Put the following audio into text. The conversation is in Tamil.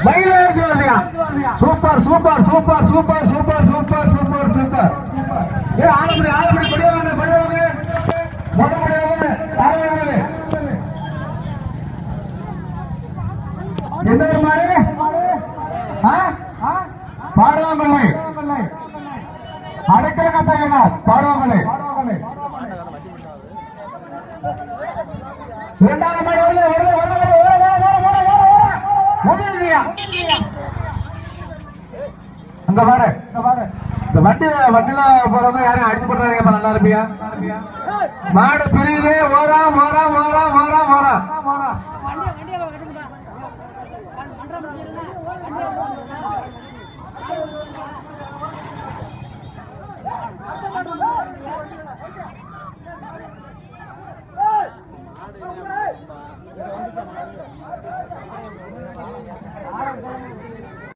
மைலேஜ் வருதுயா super super super super super super super super ஏ ஆலப்படி ஆலப்படி படிவாங்க படிவாங்க முத முடியாங்க ஆலப்படி எந்த ஒரு மாடு பாடுவாங்கல்லை அடைக்கல கத்தாங்க பாடுவாங்கல்லை இரண்டாவது மாடு வருது வருது வருது வருது வருது வருது வருது வருது வருது அங்க பாரு இந்த வண்டி வண்டியில போறவங்க யாரும் அடிச்சு போட்டுறாதீங்கப்பா நல்லா இருப்பியா மாடு பிரியுது ஓரம் ஓரம் ஓரம் ஓரம் ஓரம்